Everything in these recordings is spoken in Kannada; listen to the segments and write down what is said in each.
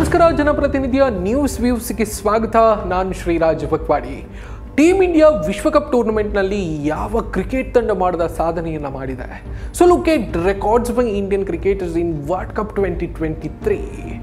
ನಮಸ್ಕಾರ ಜನಪ್ರತಿನಿಧಿಯ ನ್ಯೂಸ್ ವ್ಯೂಸ್ಗೆ ಸ್ವಾಗತ ನಾನು ಶ್ರೀರಾಜ್ ಬಕ್ವಾಡಿ ಟೀಮ್ ಇಂಡಿಯಾ ವಿಶ್ವಕಪ್ ಟೂರ್ನಮೆಂಟ್ನಲ್ಲಿ ಯಾವ ಕ್ರಿಕೆಟ್ ತಂಡ ಮಾಡಿದ ಸಾಧನೆಯನ್ನು ಮಾಡಿದೆ so look at records by Indian cricketers in World Cup twenty twenty three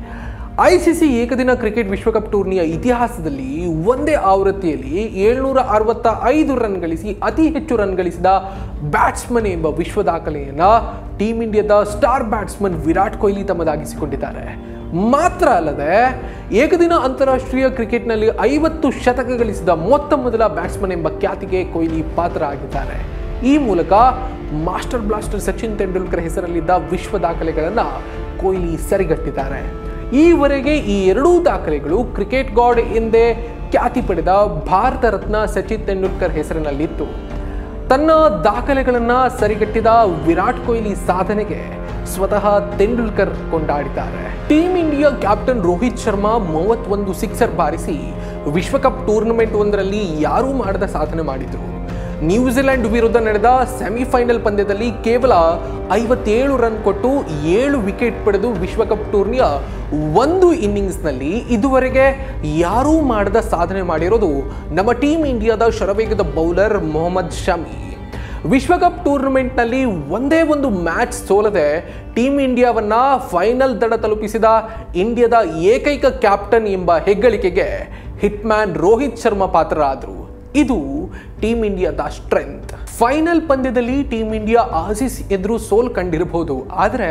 I C C ಏಕದಿನ ಕ್ರಿಕೆಟ್ ವಿಶ್ವಕಪ್ ಟೂರ್ನಿಯ ಇತಿಹಾಸದಲ್ಲಿ ಒಂದೇ ಆವೃತ್ತಿಯಲ್ಲಿ ಏಳ್ನೂರ ಅರವತ್ತ ಐದು ರನ್ ಗಳಿಸಿ ಅತಿ ಹೆಚ್ಚು ರನ್ ಗಳಿಸಿದ ಬ್ಯಾಟ್ಸ್ಮನ್ ಎಂಬ ವಿಶ್ವ ದಾಖಲೆಯನ್ನು ಟೀಮ್ ಇಂಡಿಯಾದ ಸ್ಟಾರ್ ಬ್ಯಾಟ್ಸ್ಮನ್ ವಿರಾಟ್ ಕೊಹ್ಲಿ ತಮ್ಮದಾಗಿಸಿಕೊಂಡಿದ್ದಾರೆ ಮಾತ್ರ ಅಲ್ಲದೆ ಏಕದಿನ ಅಂತಾರಾಷ್ಟ್ರೀಯ ಕ್ರಿಕೆಟ್ನಲ್ಲಿ ಐವತ್ತು ಶತಕ ಗಳಿಸಿದ ಮೊತ್ತ ಮೊದಲ ಬ್ಯಾಟ್ಸ್ಮನ್ ಎಂಬ ಖ್ಯಾತಿಗೆ ಕೊಹ್ಲಿ ಪಾತ್ರ ಆಗಿದ್ದಾರೆ ಈ ಮೂಲಕ ಮಾಸ್ಟರ್ ಬ್ಲಾಸ್ಟರ್ ಸಚಿನ್ ತೆಂಡೂಲ್ಕರ್ ಹೆಸರಲ್ಲಿದ್ದ ವಿಶ್ವ ದಾಖಲೆಗಳನ್ನು ಕೊಹ್ಲಿ ಸರಿಗಟ್ಟಿದ್ದಾರೆ ಈವರೆಗೆ ಈ ಎರಡೂ ದಾಖಲೆಗಳು ಕ್ರಿಕೆಟ್ ಗಾಡ್ ಎಂದೇ ಖ್ಯಾತಿ ಪಡೆದ ಭಾರತ ರತ್ನ ಸಚಿನ್ ತೆಂಡೂಲ್ಕರ್ ಹೆಸರಿನಲ್ಲಿತ್ತು ತನ್ನ ದಾಖಲೆಗಳನ್ನು ಸರಿಗಟ್ಟಿದ ವಿರಾಟ್ ಕೊಹ್ಲಿ ಸಾಧನೆಗೆ ಸ್ವತಃ ತೆಂಡೂಲ್ಕರ್ ಕೊಂಡಾಡಿದ್ದಾರೆ team India captain Rohit Sharma ಮೂವತ್ತೊಂದು ಸಿಕ್ಸರ್ ಬಾರಿಸಿ ವಿಶ್ವಕಪ್ ಟೂರ್ನಮೆಂಟ್ ಒಂದರಲ್ಲಿ ಯಾರೂ ಮಾಡದ ಸಾಧನೆ ಮಾಡಿದರು ನ್ಯೂಜಿಲೆಂಡ್ ವಿರುದ್ಧ ನಡೆದ ಸೆಮಿಫೈನಲ್ ಪಂದ್ಯದಲ್ಲಿ ಕೇವಲ ಐವತ್ತೇಳು ರನ್ ಕೊಟ್ಟು ಏಳು ವಿಕೆಟ್ ಪಡೆದು ವಿಶ್ವಕಪ್ ಟೂರ್ನಿಯ ಒಂದು ಇನ್ನಿಂಗ್ಸ್ನಲ್ಲಿ ಇದುವರೆಗೆ ಯಾರೂ ಮಾಡದ ಸಾಧನೆ ಮಾಡಿರೋದು ನಮ್ಮ ಟೀಮ್ ಇಂಡಿಯಾದ ಶರವೇಗದ ಬೌಲರ್ ಮೊಹಮ್ಮದ್ ಶಮಿ ವಿಶ್ವಕಪ್ ಟೂರ್ನಮೆಂಟ್ನಲ್ಲಿ ಒಂದೇ ಒಂದು ಮ್ಯಾಚ್ ಸೋಲದೆ ಟೀಮ್ ಇಂಡಿಯಾವನ್ನ ಫೈನಲ್ ದಡ ತಲುಪಿಸಿದ ಇಂಡಿಯಾದ ಏಕೈಕ ಕ್ಯಾಪ್ಟನ್ ಎಂಬ ಹೆಗ್ಗಳಿಕೆಗೆ ಹಿಟ್ಮ್ಯಾನ್ ರೋಹಿತ್ ಶರ್ಮಾ ಪಾತ್ರರಾದರು ಇದು ಟೀಮ್ ಇಂಡಿಯಾದ ಸ್ಟ್ರೆಂತ್ ಫೈನಲ್ ಪಂದ್ಯದಲ್ಲಿ ಟೀಮ್ ಇಂಡಿಯಾ ಆಸೀಸ್ ಎದುರು ಸೋಲ್ ಕಂಡಿರಬಹುದು ಆದರೆ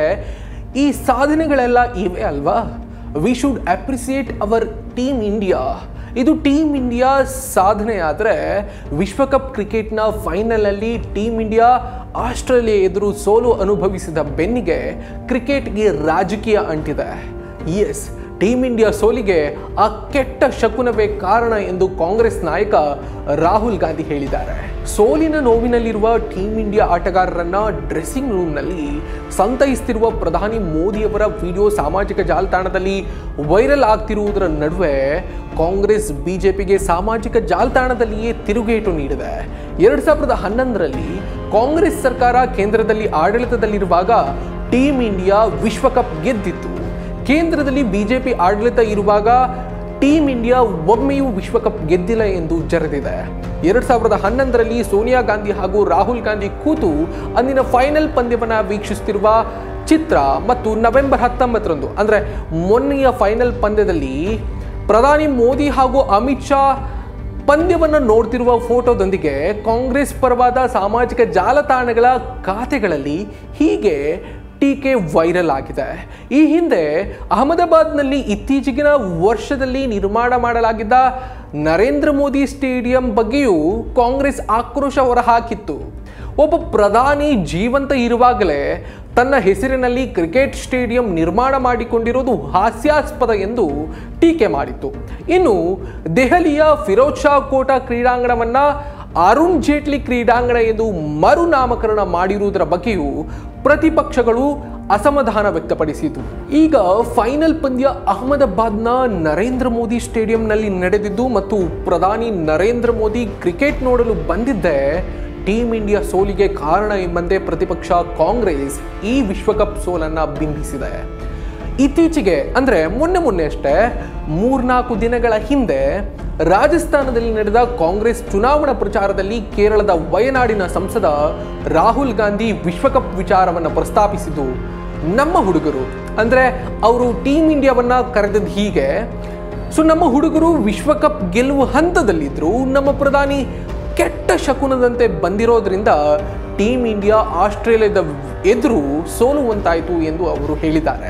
ಈ ಸಾಧನೆಗಳೆಲ್ಲ ಇವೆ ಅಲ್ವಾ we should appreciate our team India ಇದು ಟೀಮ್ ಇಂಡಿಯಾ ಸಾಧನೆ ಆದರೆ ವಿಶ್ವಕಪ್ ಕ್ರಿಕೆಟ್ನ ಫೈನಲಲ್ಲಿ ಟೀಮ್ ಇಂಡಿಯಾ ಆಸ್ಟ್ರೇಲಿಯಾ ಎದುರು ಸೋಲು ಅನುಭವಿಸಿದ ಬೆನ್ನಿಗೆ ಕ್ರಿಕೆಟ್ಗೆ ರಾಜಕೀಯ ಅಂಟಿದೆ ಎಸ್ ಟೀಮ್ ಇಂಡಿಯಾ ಸೋಲಿಗೆ ಆ ಕೆಟ್ಟ ಶಕುನವೇ ಕಾರಣ ಎಂದು ಕಾಂಗ್ರೆಸ್ ನಾಯಕ ರಾಹುಲ್ ಗಾಂಧಿ ಹೇಳಿದ್ದಾರೆ ಸೋಲಿನ ನೋವಿನಲ್ಲಿರುವ ಟೀಮ್ ಇಂಡಿಯಾ ಆಟಗಾರರನ್ನ ಡ್ರೆಸ್ಸಿಂಗ್ ರೂಮ್ನಲ್ಲಿ ಸಂತೈಸ್ತಿರುವ ಪ್ರಧಾನಿ ಮೋದಿಯವರ ವಿಡಿಯೋ ಸಾಮಾಜಿಕ ಜಾಲತಾಣದಲ್ಲಿ ವೈರಲ್ ಆಗ್ತಿರುವುದರ ನಡುವೆ ಕಾಂಗ್ರೆಸ್ ಬಿಜೆಪಿಗೆ ಸಾಮಾಜಿಕ ಜಾಲತಾಣದಲ್ಲಿಯೇ ತಿರುಗೇಟು ನೀಡಿದೆ ಎರಡ್ ಸಾವಿರದ ಹನ್ನೊಂದರಲ್ಲಿ ಕಾಂಗ್ರೆಸ್ ಸರ್ಕಾರ ಕೇಂದ್ರದಲ್ಲಿ ಆಡಳಿತದಲ್ಲಿರುವಾಗ ಟೀಮ್ ಇಂಡಿಯಾ ವಿಶ್ವಕಪ್ ಗೆದ್ದಿತ್ತು ಕೇಂದ್ರದಲ್ಲಿ ಬಿಜೆಪಿ ಆಡಳಿತ ಇರುವಾಗ ಟೀಮ್ ಇಂಡಿಯಾ ಒಮ್ಮೆಯೂ ವಿಶ್ವಕಪ್ ಗೆದ್ದಿಲ್ಲ ಎಂದು ಜರೆದಿದೆ ಎರಡ್ ಸಾವಿರದ ಹನ್ನೊಂದರಲ್ಲಿ ಸೋನಿಯಾ ಗಾಂಧಿ ಹಾಗೂ ರಾಹುಲ್ ಗಾಂಧಿ ಕೂತು ಅಂದಿನ ಫೈನಲ್ ಪಂದ್ಯವನ್ನ ವೀಕ್ಷಿಸುತ್ತಿರುವ ಚಿತ್ರ ಮತ್ತು ನವೆಂಬರ್ ಹತ್ತೊಂಬತ್ತರಂದು ಅಂದ್ರೆ ಮೊನ್ನೆಯ ಫೈನಲ್ ಪಂದ್ಯದಲ್ಲಿ ಪ್ರಧಾನಿ ಮೋದಿ ಹಾಗೂ ಅಮಿತ್ ಶಾ ಪಂದ್ಯವನ್ನು ನೋಡ್ತಿರುವ ಫೋಟೋದೊಂದಿಗೆ ಕಾಂಗ್ರೆಸ್ ಪರವಾದ ಸಾಮಾಜಿಕ ಜಾಲತಾಣಗಳ ಖಾತೆಗಳಲ್ಲಿ ಹೀಗೆ ಟೀಕೆ ವೈರಲ್ ಆಗಿದೆ ಈ ಹಿಂದೆ ಅಹಮದಾಬಾದ್ನಲ್ಲಿ ಇತ್ತೀಚೆಗಿನ ವರ್ಷದಲ್ಲಿ ನಿರ್ಮಾಣ ಮಾಡಲಾಗಿದ್ದ ನರೇಂದ್ರ ಮೋದಿ ಸ್ಟೇಡಿಯಂ ಬಗ್ಗೆಯೂ ಕಾಂಗ್ರೆಸ್ ಆಕ್ರೋಶ ಹೊರಹಾಕಿತ್ತು ಒಬ್ಬ ಪ್ರಧಾನಿ ಜೀವಂತ ಇರುವಾಗಲೇ ತನ್ನ ಹೆಸರಿನಲ್ಲಿ ಕ್ರಿಕೆಟ್ ಸ್ಟೇಡಿಯಂ ನಿರ್ಮಾಣ ಮಾಡಿಕೊಂಡಿರೋದು ಹಾಸ್ಯಾಸ್ಪದ ಎಂದು ಟೀಕೆ ಮಾಡಿತ್ತು ಇನ್ನು ದೆಹಲಿಯ ಫಿರೋಜ್ ಶಾ ಕೋಟಾ ಕ್ರೀಡಾಂಗಣವನ್ನ ಅರುಣ್ ಜೇಟ್ಲಿ ಕ್ರೀಡಾಂಗಣ ಎಂದು ಮರುನಾಮಕರಣ ಮಾಡಿರುವುದರ ಬಗ್ಗೆಯೂ ಪ್ರತಿಪಕ್ಷಗಳು ಅಸಮಾಧಾನ ವ್ಯಕ್ತಪಡಿಸಿತು ಈಗ ಫೈನಲ್ ಪಂದ್ಯ ಅಹಮದಾಬಾದ್ನ ನರೇಂದ್ರ ಮೋದಿ ಸ್ಟೇಡಿಯಂನಲ್ಲಿ ನಡೆದಿದ್ದು ಮತ್ತು ಪ್ರಧಾನಿ ನರೇಂದ್ರ ಮೋದಿ ಕ್ರಿಕೆಟ್ ನೋಡಲು ಬಂದಿದ್ದೇ ಟೀಮ್ ಇಂಡಿಯಾ ಸೋಲಿಗೆ ಕಾರಣ ಎಂಬಂತೆ ಪ್ರತಿಪಕ್ಷ ಕಾಂಗ್ರೆಸ್ ಈ ವಿಶ್ವಕಪ್ ಸೋಲನ್ನ ಬಿಂಬಿಸಿದೆ ಇತ್ತೀಚೆಗೆ ಅಂದ್ರೆ ಮೊನ್ನೆ ಮೊನ್ನೆ ಅಷ್ಟೇ ಮೂರ್ನಾಲ್ಕು ದಿನಗಳ ಹಿಂದೆ ರಾಜಸ್ಥಾನದಲ್ಲಿ ನಡೆದ ಕಾಂಗ್ರೆಸ್ ಚುನಾವಣಾ ಪ್ರಚಾರದಲ್ಲಿ ಕೇರಳದ ವಯನಾಡಿನ ಸಂಸದ ರಾಹುಲ್ ಗಾಂಧಿ ವಿಶ್ವಕಪ್ ವಿಚಾರವನ್ನು ಪ್ರಸ್ತಾಪಿಸಿದ್ದು ನಮ್ಮ ಹುಡುಗರು ಅಂದ್ರೆ ಅವರು ಟೀಮ್ ಇಂಡಿಯಾವನ್ನ ಕರೆದದ್ದು ಹೀಗೆ ಸೊ ನಮ್ಮ ಹುಡುಗರು ವಿಶ್ವಕಪ್ ಗೆಲ್ಲುವ ಹಂತದಲ್ಲಿದ್ರು ನಮ್ಮ ಪ್ರಧಾನಿ ಕೆಟ್ಟ ಶಕುನದಂತೆ ಬಂದಿರೋದ್ರಿಂದ ಟೀಮ್ ಇಂಡಿಯಾ ಆಸ್ಟ್ರೇಲಿಯಾದ ಎದುರು ಸೋಲುವಂತಾಯಿತು ಎಂದು ಅವರು ಹೇಳಿದ್ದಾರೆ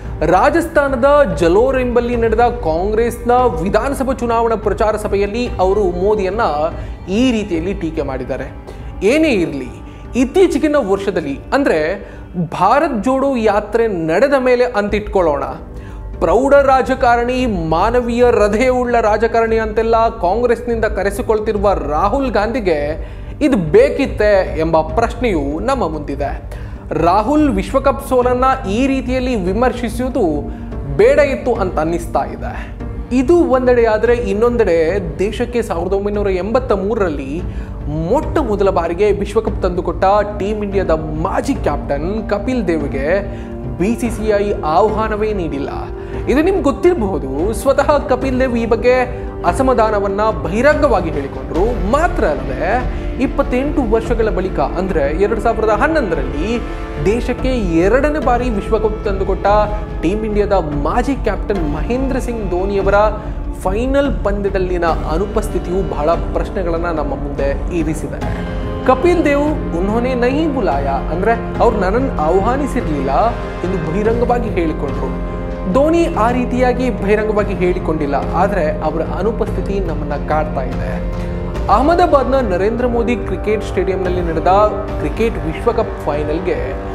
ರಾಜಸ್ಥಾನದ ಜಲೋರ್ ಎಂಬಲ್ಲಿ ನಡೆದ ಕಾಂಗ್ರೆಸ್ನ ವಿಧಾನಸಭಾ ಚುನಾವಣಾ ಪ್ರಚಾರ ಸಭೆಯಲ್ಲಿ ಅವರು ಮೋದಿಯನ್ನ ಈ ರೀತಿಯಲ್ಲಿ ಟೀಕೆ ಮಾಡಿದ್ದಾರೆ ಏನೇ ಇರಲಿ ಇತ್ತೀಚೆಗಿನ ವರ್ಷದಲ್ಲಿ ಅಂದ್ರೆ ಭಾರತ್ ಜೋಡೋ ಯಾತ್ರೆ ನಡೆದ ಮೇಲೆ ಅಂತಿಟ್ಕೊಳ್ಳೋಣ ಪ್ರೌಢ ರಾಜಕಾರಣಿ ಮಾನವೀಯ ಹೃದಯವುಳ್ಳ ರಾಜಕಾರಣಿ ಅಂತೆಲ್ಲ ಕಾಂಗ್ರೆಸ್ನಿಂದ ಕರೆಸಿಕೊಳ್ತಿರುವ ರಾಹುಲ್ ಗಾಂಧಿಗೆ ಇದು ಬೇಕಿತ್ತೆ ಎಂಬ ಪ್ರಶ್ನೆಯು ನಮ್ಮ ಮುಂದಿದೆ ರಾಹುಲ್ ವಿಶ್ವಕಪ್ ಸೋಲನ್ನ ಈ ರೀತಿಯಲ್ಲಿ ವಿಮರ್ಶಿಸುವುದು ಬೇಡ ಇತ್ತು ಅಂತ ಅನ್ನಿಸ್ತಾ ಇದೆ ಇದು ಒಂದೆಡೆ ಆದರೆ ಇನ್ನೊಂದೆಡೆ ದೇಶಕ್ಕೆ ಸಾವಿರದ ಒಂಬೈನೂರ ಎಂಬತ್ತ ಮೂರರಲ್ಲಿ ಮೊಟ್ಟ ಮೊದಲ ಬಾರಿಗೆ ವಿಶ್ವಕಪ್ ತಂದುಕೊಟ್ಟ ಟೀಮ್ ಇಂಡಿಯಾದ ಮಾಜಿ ಕ್ಯಾಪ್ಟನ್ ಕಪಿಲ್ ದೇವ್ಗೆ ಬಿ ಸಿ ಸಿ ಐ ಆಹ್ವಾನವೇ ನೀಡಿಲ್ಲ ಇದು ನಿಮ್ಗೆ ಗೊತ್ತಿರಬಹುದು ಸ್ವತಃ ಕಪಿಲ್ ದೇವ್ ಈ ಬಗ್ಗೆ ಅಸಮಾಧಾನವನ್ನ ಬಹಿರಂಗವಾಗಿ ಹೇಳಿಕೊಂಡ್ರು ಮಾತ್ರ ಅಲ್ಲದೆ ಇಪ್ಪತ್ತೆಂಟು ವರ್ಷಗಳ ಬಳಿಕ ಅಂದ್ರೆ ಎರಡು ಸಾವಿರದ ಹನ್ನೊಂದರಲ್ಲಿ ದೇಶಕ್ಕೆ ಎರಡನೇ ಬಾರಿ ವಿಶ್ವಕಪ್ ತಂದುಕೊಟ್ಟ ಟೀಮ್ ಇಂಡಿಯಾದ ಮಾಜಿ ಕ್ಯಾಪ್ಟನ್ ಮಹೇಂದ್ರ ಸಿಂಗ್ ಧೋನಿಯವರ ಫೈನಲ್ ಪಂದ್ಯದಲ್ಲಿನ ಅನುಪಸ್ಥಿತಿಯು ಬಹಳ ಪ್ರಶ್ನೆಗಳನ್ನ ನಮ್ಮ ಮುಂದೆ ಇರಿಸಿದೆ ಕಪಿಲ್ ದೇವ್ ಉನ್ಹೋನೆ ನಹಿ ಬುಲಾಯ ಅಂದ್ರೆ ಅವ್ರು ನನ್ನನ್ನು ಆಹ್ವಾನಿಸಿರ್ಲಿಲ್ಲ ಎಂದು ಬಹಿರಂಗವಾಗಿ ಹೇಳಿಕೊಂಡ್ರು ಧೋನಿ ಆ ರೀತಿಯಾಗಿ ಬಹಿರಂಗವಾಗಿ ಹೇಳಿಕೊಂಡಿಲ್ಲ ಆದರೆ ಅವರ ಅನುಪಸ್ಥಿತಿ ನಮ್ಮನ್ನ ಕಾಡ್ತಾ ಇದೆ ಅಹಮದಾಬಾದ್ನ ನರೇಂದ್ರ ಮೋದಿ ಕ್ರಿಕೆಟ್ ಸ್ಟೇಡಿಯಂನಲ್ಲಿ ನಡೆದ ಕ್ರಿಕೆಟ್ ವಿಶ್ವಕಪ್ ಫೈನಲ್ಗೆ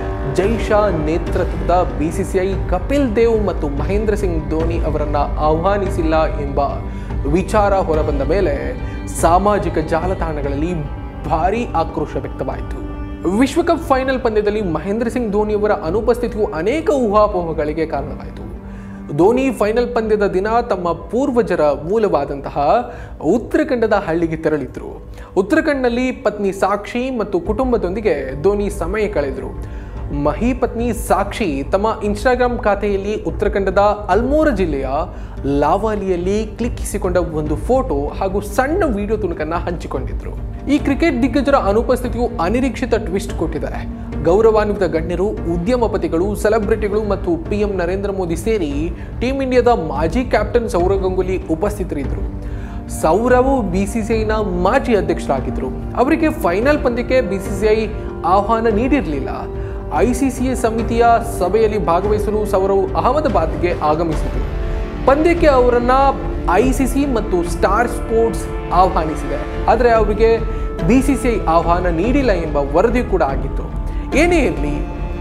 ಜೈಶಾ ನೇತೃತ್ವದ ಬಿಸಿಸಿಐ ಕಪಿಲ್ ದೇವ್ ಮತ್ತು ಮಹೇಂದ್ರ ಸಿಂಗ್ ಧೋನಿ ಅವರನ್ನ ಆಹ್ವಾನಿಸಿಲ್ಲ ಎಂಬ ವಿಚಾರ ಹೊರಬಂದ ಮೇಲೆ ಸಾಮಾಜಿಕ ಜಾಲತಾಣಗಳಲ್ಲಿ ಭಾರೀ ಆಕ್ರೋಶ ವ್ಯಕ್ತವಾಯಿತು ವಿಶ್ವಕಪ್ ಫೈನಲ್ ಪಂದ್ಯದಲ್ಲಿ ಮಹೇಂದ್ರ ಸಿಂಗ್ ಧೋನಿಯವರ ಅನುಪಸ್ಥಿತಿಯು ಅನೇಕ ಊಹಾಪೋಹಗಳಿಗೆ ಕಾರಣವಾಯಿತು ಧೋನಿ ಫೈನಲ್ ಪಂದ್ಯದ ದಿನ ತಮ್ಮ ಪೂರ್ವಜರ ಮೂಲವಾದಂತಹ ಉತ್ತರಾಖಂಡದ ಹಳ್ಳಿಗೆ ತೆರಳಿದ್ರು ಉತ್ತರಾಖಂಡ್ನಲ್ಲಿ ಪತ್ನಿ ಸಾಕ್ಷಿ ಮತ್ತು ಕುಟುಂಬದೊಂದಿಗೆ ಧೋನಿ ಸಮಯ ಕಳೆದರು ಮಹಿ ಪತ್ನಿ ಸಾಕ್ಷಿ ತಮ್ಮ ಇನ್ಸ್ಟಾಗ್ರಾಮ್ ಖಾತೆಯಲ್ಲಿ ಉತ್ತರಾಖಂಡದ ಅಲ್ಮೋರ ಜಿಲ್ಲೆಯ ಲಾವಾಲಿಯಲ್ಲಿ ಕ್ಲಿಕ್ಕಿಸಿಕೊಂಡ ಒಂದು ಫೋಟೋ ಹಾಗೂ ಸಣ್ಣ ವಿಡಿಯೋ ತುಣುಕನ್ನ ಹಂಚಿಕೊಂಡಿದ್ರು ಈ ಕ್ರಿಕೆಟ್ ದಿಗ್ಗಜರ ಅನುಪಸ್ಥಿತಿಯು ಅನಿರೀಕ್ಷಿತ ಟ್ವಿಸ್ಟ್ ಕೊಟ್ಟಿದ್ದಾರೆ ಗೌರವಾನ್ವಿತ ಗಣ್ಯರು ಉದ್ಯಮಪತಿಗಳು ಸೆಲೆಬ್ರಿಟಿಗಳು ಮತ್ತು ಪಿಎಂ ನರೇಂದ್ರ ಮೋದಿ ಸೇರಿ ಟೀಂ ಇಂಡಿಯಾದ ಮಾಜಿ ಕ್ಯಾಪ್ಟನ್ ಸೌರವ್ ಗಂಗೂಲಿ ಉಪಸ್ಥಿತರಿದ್ದರು ಸೌರವ್ ಬಿಸಿಸಿಐನ ಮಾಜಿ ಅಧ್ಯಕ್ಷರಾಗಿದ್ದರು ಅವರಿಗೆ ಫೈನಲ್ ಪಂದ್ಯಕ್ಕೆ ಬಿಸಿಸಿಐ ಆಹ್ವಾನ ನೀಡಿರಲಿಲ್ಲ ಐಸಿಸಿಎ ಸಮಿತಿಯ ಸಭೆಯಲ್ಲಿ ಭಾಗವಹಿಸಲು ಸೌರವ್ ಅಹಮದಾಬಾದ್ಗೆ ಆಗಮಿಸಿದರು ಪಂದ್ಯಕ್ಕೆ ಅವರನ್ನ ಐಸಿಸಿ ಮತ್ತು ಸ್ಟಾರ್ ಸ್ಪೋರ್ಟ್ಸ್ ಆಹ್ವಾನಿಸಿದೆ ಆದರೆ ಅವರಿಗೆ ಬಿಸಿಸಿಐ ಆಹ್ವಾನ ನೀಡಿಲ್ಲ ಎಂಬ ವರದಿ ಕೂಡ ಆಗಿತ್ತು ಏನೇ ಇರಲಿ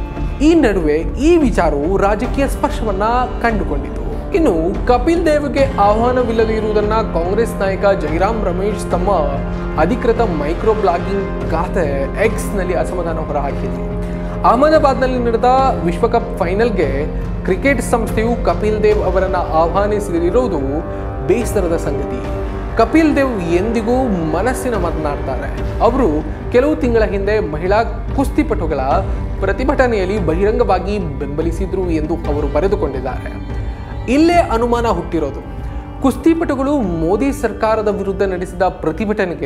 ಈ ನಡುವೆ ಈ ವಿಚಾರವು ರಾಜಕೀಯ ಸ್ಪರ್ಶವನ್ನ ಕಂಡುಕೊಂಡಿತು ಇನ್ನು ಕಪಿಲ್ ದೇವ್ಗೆ ಆಹ್ವಾನವಿಲ್ಲದೆ ಇರುವುದನ್ನ ಕಾಂಗ್ರೆಸ್ ನಾಯಕ ಜೈರಾಮ್ ರಮೇಶ್ ತಮ್ಮ ಅಧಿಕೃತ ಮೈಕ್ರೋ ಬ್ಲಾಗಿಂಗ್ ಖಾತೆ ಎಕ್ಸ್ ನಲ್ಲಿ ಅಸಮಾಧಾನ ಹೊರಹಾಕಿದ್ರು ಅಹಮದಾಬಾದ್ನಲ್ಲಿ ನಡೆದ ವಿಶ್ವಕಪ್ ಫೈನಲ್ಗೆ ಕ್ರಿಕೆಟ್ ಸಂಸ್ಥೆಯು ಕಪಿಲ್ ದೇವ್ ಅವರನ್ನು ಆಹ್ವಾನಿಸದಿರುವುದು ಬೇಸರದ ಸಂಗತಿ ಕಪಿಲ್ ದೇವ್ ಎಂದಿಗೂ ಮನಸ್ಸಿನ ಮಾತನಾಡ್ತಾರೆ ಅವರು ಕೆಲವು ತಿಂಗಳ ಹಿಂದೆ ಮಹಿಳಾ ಕುಸ್ತಿಪಟುಗಳ ಪ್ರತಿಭಟನೆಯಲ್ಲಿ ಬಹಿರಂಗವಾಗಿ ಬೆಂಬಲಿಸಿದ್ರು ಎಂದು ಅವರು ಬರೆದುಕೊಂಡಿದ್ದಾರೆ ಇಲ್ಲೇ ಅನುಮಾನ ಹುಟ್ಟಿರೋದು ಕುಸ್ತಿಪಟುಗಳು ಮೋದಿ ಸರ್ಕಾರದ ವಿರುದ್ಧ ನಡೆಸಿದ ಪ್ರತಿಭಟನೆಗೆ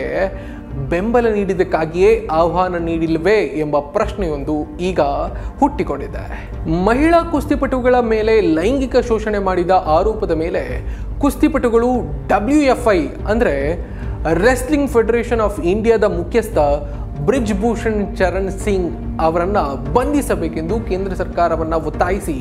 ಬೆಂಬಲ ನೀಡಿದ್ದಕ್ಕಾಗಿಯೇ ಆಹ್ವಾನ ನೀಡಿಲ್ವೇ ಎಂಬ ಪ್ರಶ್ನೆಯೊಂದು ಈಗ ಹುಟ್ಟಿಕೊಂಡಿದೆ ಮಹಿಳಾ ಕುಸ್ತಿಪಟುಗಳ ಮೇಲೆ ಲೈಂಗಿಕ ಶೋಷಣೆ ಮಾಡಿದ ಆರೋಪದ ಮೇಲೆ ಕುಸ್ತಿಪಟುಗಳು ಡಬ್ಲ್ಯೂ ಎಫ್ ಐ ಅಂದರೆ ರೆಸ್ಲಿಂಗ್ ಫೆಡರೇಷನ್ ಆಫ್ ಇಂಡಿಯಾದ ಮುಖ್ಯಸ್ಥ ಬ್ರಿಜ್ ಭೂಷಣ್ ಚರಣ್ ಸಿಂಗ್ ಅವರನ್ನ ಬಂಧಿಸಬೇಕೆಂದು ಕೇಂದ್ರ ಸರ್ಕಾರವನ್ನ ಒತ್ತಾಯಿಸಿ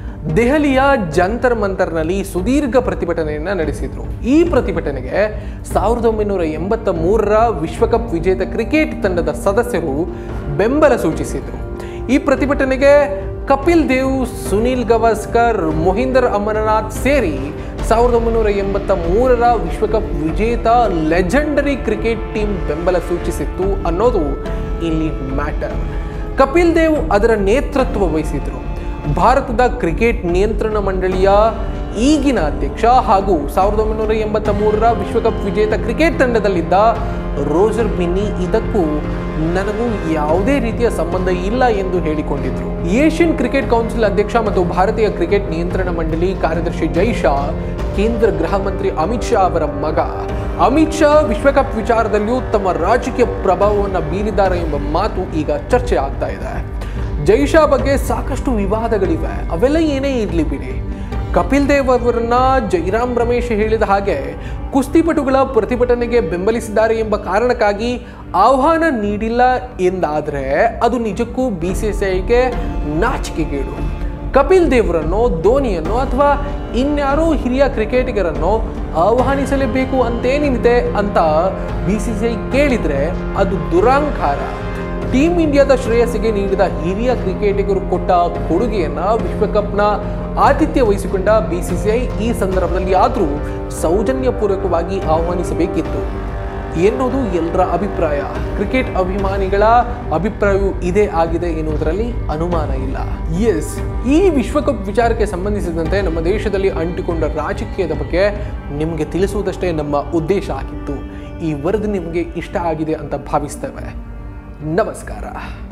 ದೆಹಲಿಯ ಜಂತರ್ ಮಂತರ್ನಲ್ಲಿ ಸುದೀರ್ಘ ಪ್ರತಿಭಟನೆಯನ್ನ ನಡೆಸಿದ್ರು ಈ ಪ್ರತಿಭಟನೆಗೆ ಸಾವಿರದ ಒಂಬೈನೂರ ಎಂಬತ್ತ ಮೂರರ ವಿಶ್ವಕಪ್ ವಿಜೇತ ಕ್ರಿಕೆಟ್ ತಂಡದ ಸದಸ್ಯರು ಬೆಂಬಲ ಸೂಚಿಸಿದ್ರು ಈ ಪ್ರತಿಭಟನೆಗೆ ಕಪಿಲ್ ದೇವ್ ಸುನೀಲ್ ಗವಾಸ್ಕರ್ ಮೊಹಿಂದರ್ ಅಮರನಾಥ್ ಸೇರಿ ಸಾವಿರದ ಒಂಬೈನೂರ ಎಂಬತ್ತ ಮೂರರ ವಿಶ್ವಕಪ್ ವಿಜೇತ ಲೆಜೆಂಡರಿ ಕ್ರಿಕೆಟ್ ಟೀಮ್ ಬೆಂಬಲ ಸೂಚಿಸಿತ್ತು ಅನ್ನೋದು ಇಲ್ಲಿ ಮ್ಯಾಟರ್ ಕಪಿಲ್ ದೇವ್ ಅದರ ನೇತೃತ್ವ ವಹಿಸಿದ್ರು ಭಾರತದ ಕ್ರಿಕೆಟ್ ನಿಯಂತ್ರಣ ಮಂಡಳಿಯ ಈಗಿನ ಅಧ್ಯಕ್ಷ ಹಾಗೂ ಸಾವಿರದ ಒಂಬೈನೂರ ಎಂಬತ್ತ ಮೂರರ ವಿಶ್ವಕಪ್ ವಿಜೇತ ಕ್ರಿಕೆಟ್ ತಂಡದಲ್ಲಿದ್ದ ರೋಜರ್ ಬಿನ್ನಿ ಇದಕ್ಕೂ ನನಗೂ ಯಾವುದೇ ರೀತಿಯ ಸಂಬಂಧ ಇಲ್ಲ ಎಂದು ಹೇಳಿಕೊಂಡಿದ್ರು ಏಷ್ಯನ್ ಕ್ರಿಕೆಟ್ ಕೌನ್ಸಿಲ್ ಅಧ್ಯಕ್ಷ ಮತ್ತು ಭಾರತೀಯ ಕ್ರಿಕೆಟ್ ನಿಯಂತ್ರಣ ಮಂಡಳಿ ಕಾರ್ಯದರ್ಶಿ ಜೈ ಶಾ ಕೇಂದ್ರ ಗೃಹ ಮಂತ್ರಿ ಅಮಿತ್ ಶಾ ಅವರ ಮಗ ಅಮಿತ್ ಶಾ ವಿಶ್ವಕಪ್ ವಿಚಾರದಲ್ಲಿಯೂ ತಮ್ಮ ರಾಜಕೀಯ ಪ್ರಭಾವವನ್ನು ಬೀರಿದ್ದಾರೆ ಎಂಬ ಮಾತು ಈಗ ಚರ್ಚೆ ಆಗ್ತಾ ಇದೆ ಜೈಶಾ ಬಗ್ಗೆ ಸಾಕಷ್ಟು ವಿವಾದಗಳಿವೆ ಅವೆಲ್ಲ ಏನೇ ಇರಲಿ ಬಿಡಿ ಕಪಿಲ್ ದೇವ್ ಅವರನ್ನ ಜೈರಾಮ್ ರಮೇಶ್ ಹೇಳಿದ ಹಾಗೆ ಕುಸ್ತಿಪಟುಗಳ ಪ್ರತಿಭಟನೆಗೆ ಬೆಂಬಲಿಸಿದ್ದಾರೆ ಎಂಬ ಕಾರಣಕ್ಕಾಗಿ ಆಹ್ವಾನ ನೀಡಿಲ್ಲ ಎಂದಾದರೆ ಅದು ನಿಜಕ್ಕೂ ಬಿ ಸಿ ಸಿ ಐಗೆ ನಾಚಿಕೆಗೇಡು ಕಪಿಲ್ ದೇವ್ರನ್ನೋ ಧೋನಿಯನ್ನೋ ಅಥವಾ ಇನ್ಯಾರೋ ಹಿರಿಯ ಕ್ರಿಕೆಟಿಗರನ್ನೋ ಆಹ್ವಾನಿಸಲೇಬೇಕು ಅಂತೇನಿದೆ ಅಂತ ಬಿ ಸಿ ಸಿ ಐ ಕೇಳಿದ್ರೆ ಅದು ದುರಾಂಕಾರ ಟೀಮ್ ಇಂಡಿಯಾದ ಶ್ರೇಯಸ್ಸಿಗೆ ನೀಡಿದ ಹಿರಿಯ ಕ್ರಿಕೆಟಿಗರು ಕೊಟ್ಟ ಕೊಡುಗೆಯನ್ನ ವಿಶ್ವಕಪ್ನ ಆತಿಥ್ಯ ವಹಿಸಿಕೊಂಡ ಬಿಸಿಸಿಐ ಈ ಸಂದರ್ಭದಲ್ಲಿ ಆದರೂ ಸೌಜನ್ಯಪೂರ್ವಕವಾಗಿ ಆಹ್ವಾನಿಸಬೇಕಿತ್ತು ಎನ್ನುವುದು ಎಲ್ಲರ ಅಭಿಪ್ರಾಯ ಕ್ರಿಕೆಟ್ ಅಭಿಮಾನಿಗಳ ಅಭಿಪ್ರಾಯವು ಇದೇ ಆಗಿದೆ ಎನ್ನುವುದರಲ್ಲಿ ಅನುಮಾನ ಇಲ್ಲ ಎಸ್ ಈ ವಿಶ್ವಕಪ್ ವಿಚಾರಕ್ಕೆ ಸಂಬಂಧಿಸಿದಂತೆ ನಮ್ಮ ದೇಶದಲ್ಲಿ ಅಂಟಿಕೊಂಡ ರಾಜಕೀಯದ ಬಗ್ಗೆ ನಿಮಗೆ ತಿಳಿಸುವುದಷ್ಟೇ ನಮ್ಮ ಉದ್ದೇಶ ಆಗಿತ್ತು ಈ ವರದಿ ನಿಮಗೆ ಇಷ್ಟ ಆಗಿದೆ ಅಂತ ಭಾವಿಸ್ತೇವೆ ನಮಸ್ಕಾರ